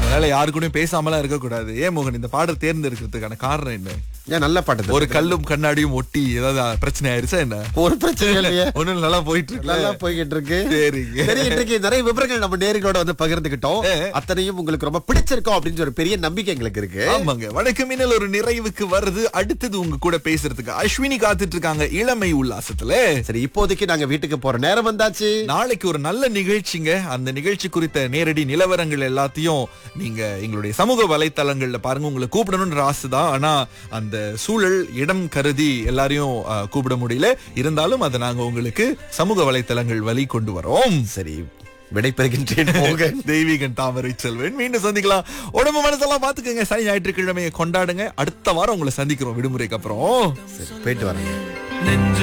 அதனால யாரு கூடயும் பேசாமலாம் இருக்க கூடாது ஏன் மோகன் இந்த பாடல் தேர்ந்தெடுக்கிறதுக்கான காரணம் என்ன ஏன் நல்ல பாட்டு ஒரு கல்லும் கண்ணாடியும் ஒட்டி ஏதாவது பிரச்சனை ஆயிருச்சா என்ன ஒரு பிரச்சனை இல்லையே ஒண்ணும் நல்லா போயிட்டு இருக்கு நல்லா போய்கிட்டு இருக்கு சரிங்க. சரி இன்றைக்கு நிறைய விவரங்கள் நம்ம நேர்களோட வந்து பகிர்ந்துகிட்டோம் அத்தனையும் உங்களுக்கு ரொம்ப பிடிச்சிருக்கும் அப்படின்னு ஒரு பெரிய நம்பிக்கை எங்களுக்கு இருக்கு ஆமாங்க வணக்கம் மின்னல் ஒரு நிறைவுக்கு வருது அடுத்தது உங்க கூட பேசுறதுக்கு அஸ்வினி காத்துட்டு இருக்காங்க இளமை உல்லாசத்துல சரி இப்போதைக்கு நாங்க வீட்டுக்கு போற நேரம் வந்தாச்சு நாளைக்கு ஒரு நல்ல நிகழ்ச்சிங்க அந்த நிகழ்ச்சி குறித்த நேரடி நிலவரங்கள் எல்லாத்தையும் நீங்க எங்களுடைய சமூக வலைத்தளங்கள்ல பாருங்க உங்களை கூப்பிடணும்ன்ற ஆசை தான் ஆனா அந்த சூழல் இடம் கருதி எல்லாரையும் அஹ், கூப்பிட முடியல இருந்தாலும் அதை நாங்க உங்களுக்கு சமூக வலைத்தளங்கள் வழி கொண்டு வரோம் சரி விடைபெறுகின்றேன் போக தெய்வீகன் தாமரை செல்வன் மீண்டும் சந்திக்கலாம் உடம்பு மனசெல்லாம் பாத்துக்கோங்க சனி ஞாயிற்றுக்கிழமையை கொண்டாடுங்க அடுத்த வாரம் உங்களை சந்திக்கிறோம் விடுமுறைக்கு அப்புறம் சரி போயிட்டு வரேன்